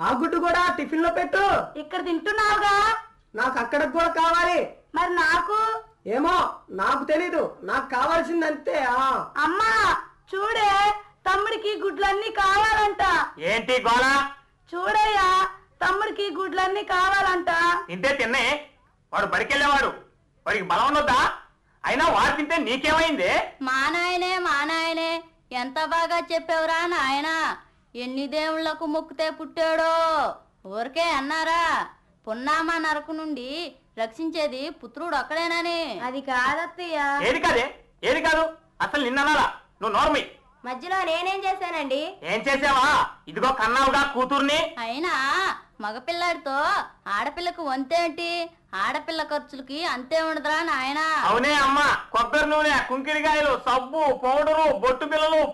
ఆ గుడ్డు కూడా టిఫిన్ లో పెట్టు ఇక్కడ తింటున్నావుగా నాకు అక్కడికి కూడా కావాలి మరి నాకు ఏమో నాకు తెలీదు నాకు కావాల్సింది అంతే ఆ అమ్మా చూడే తమ్ముడికి గుడ్లన్నీ కావాలంట ఏంటి గోళ చూడయ్యా తమ్ముడికి గుడ్లన్నీ కావాలంట తింటే తిన్నే వాడు బడికెళ్ళేవాడు వాడికి బలం ఉన్నదా అయినా వాడు తింటే నీకేమైంది మా నాయనే మా నాయనే ఎంత బాగా చెప్పావురా నాయన ఎన్ని దేవుళ్లకు మొక్కితే పుట్టాడో ఊరికే అన్నారా పున్నామా నరకు నుండి రక్షించేది పుత్రుడు ఒక్కడేనని అది కాదత్తయ్య ఏది కాదే ఏది కాదు అసలు నిన్ననాలా నువ్వు నోర్మి మధ్యలో నేనేం చేశానండి ఏం చేసావా ఇదిగో కన్నావుగా కూతుర్ని అయినా మగపిల్లాడితో ఆడపిల్లకు వంతేంటి ఆడపిల్ల ఖర్చులకి అంతే ఉండదురా నాయనా అవునే అమ్మా కొబ్బరి నూనె కుంకిడికాయలు సబ్బు పౌడరు బొట్టు పిల్లలు